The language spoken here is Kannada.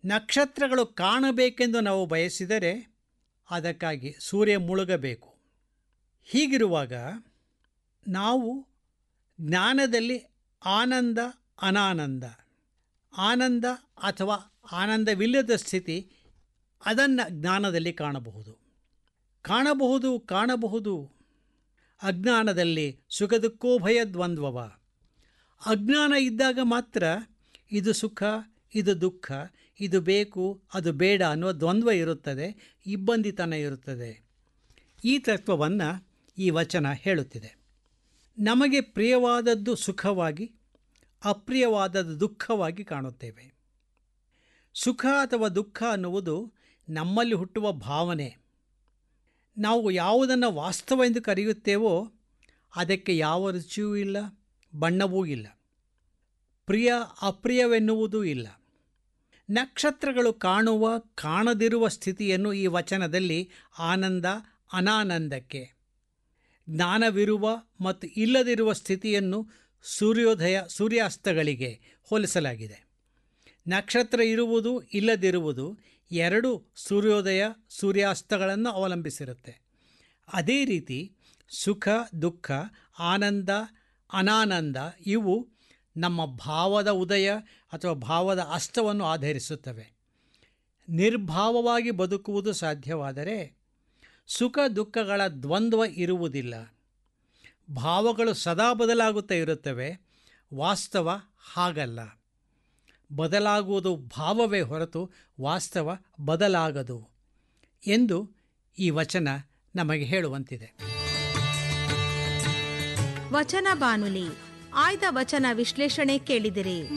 ನಕ್ಷತ್ರಗಳು ಕಾಣಬೇಕೆಂದು ನಾವು ಬಯಸಿದರೆ ಅದಕ್ಕಾಗಿ ಸೂರ್ಯ ಮುಳುಗಬೇಕು ಹೀಗಿರುವಾಗ ನಾವು ಜ್ಞಾನದಲ್ಲಿ ಆನಂದ ಅನಾನಂದ ಆನಂದ ಅಥವಾ ಆನಂದವಿಲ್ಲದ ಸ್ಥಿತಿ ಅದನ್ನು ಜ್ಞಾನದಲ್ಲಿ ಕಾಣಬಹುದು ಕಾಣಬಹುದು ಕಾಣಬಹುದು ಅಜ್ಞಾನದಲ್ಲಿ ಸುಖ ದುಃಖೋಭಯ ದ್ವಂದ್ವವ ಅಜ್ಞಾನ ಇದ್ದಾಗ ಮಾತ್ರ ಇದು ಸುಖ ಇದು ದುಃಖ ಇದು ಬೇಕು ಅದು ಬೇಡ ಅನ್ನುವ ದ್ವಂದ್ವ ಇರುತ್ತದೆ ಇಬ್ಬಂದಿತನ ಇರುತ್ತದೆ ಈ ತತ್ವವನ್ನು ಈ ವಚನ ಹೇಳುತ್ತಿದೆ ನಮಗೆ ಪ್ರಿಯವಾದದ್ದು ಸುಖವಾಗಿ ಅಪ್ರಿಯವಾದದ್ದು ದುಃಖವಾಗಿ ಕಾಣುತ್ತೇವೆ ಸುಖ ಅಥವಾ ದುಃಖ ಅನ್ನುವುದು ನಮ್ಮಲ್ಲಿ ಹುಟ್ಟುವ ಭಾವನೆ ನಾವು ಯಾವುದನ್ನು ವಾಸ್ತವ ಎಂದು ಕರೆಯುತ್ತೇವೋ ಅದಕ್ಕೆ ಯಾವ ರುಚಿಯೂ ಇಲ್ಲ ಬಣ್ಣವೂ ಇಲ್ಲ ಪ್ರಿಯ ಅಪ್ರಿಯವೆನ್ನುವುದೂ ಇಲ್ಲ ನಕ್ಷತ್ರಗಳು ಕಾಣುವ ಕಾಣದಿರುವ ಸ್ಥಿತಿಯನ್ನು ಈ ವಚನದಲ್ಲಿ ಆನಂದ ಅನಾನಂದಕ್ಕೆ ಜ್ಞಾನವಿರುವ ಮತ್ತು ಇಲ್ಲದಿರುವ ಸ್ಥಿತಿಯನ್ನು ಸೂರ್ಯೋದಯ ಸೂರ್ಯಾಸ್ತಗಳಿಗೆ ಹೋಲಿಸಲಾಗಿದೆ ನಕ್ಷತ್ರ ಇರುವುದು ಇಲ್ಲದಿರುವುದು ಎರಡು ಸೂರ್ಯೋದಯ ಸೂರ್ಯಾಸ್ತಗಳನ್ನು ಅವಲಂಬಿಸಿರುತ್ತೆ ಅದೇ ರೀತಿ ಸುಖ ದುಃಖ ಆನಂದ ಅನಾನಂದ ಇವು ನಮ್ಮ ಭಾವದ ಉದಯ ಅಥವಾ ಭಾವದ ಅಸ್ತವನ್ನು ಆಧರಿಸುತ್ತವೆ ನಿರ್ಭಾವವಾಗಿ ಬದುಕುವುದು ಸಾಧ್ಯವಾದರೆ ಸುಖ ದುಃಖಗಳ ದ್ವಂದ್ವ ಇರುವುದಿಲ್ಲ ಭಾವಗಳು ಸದಾ ಬದಲಾಗುತ್ತಾ ಇರುತ್ತವೆ ವಾಸ್ತವ ಹಾಗಲ್ಲ ಬದಲಾಗುವುದು ಭಾವವೇ ಹೊರತು ವಾಸ್ತವ ಬದಲಾಗದು ಎಂದು ಈ ವಚನ ನಮಗೆ ಹೇಳುವಂತಿದೆ ವಚನ ಬಾನುಲಿ ಆಯ್ದ ವಚನ ವಿಶ್ಲೇಷಣೆ ಕೇಳಿದಿರಿ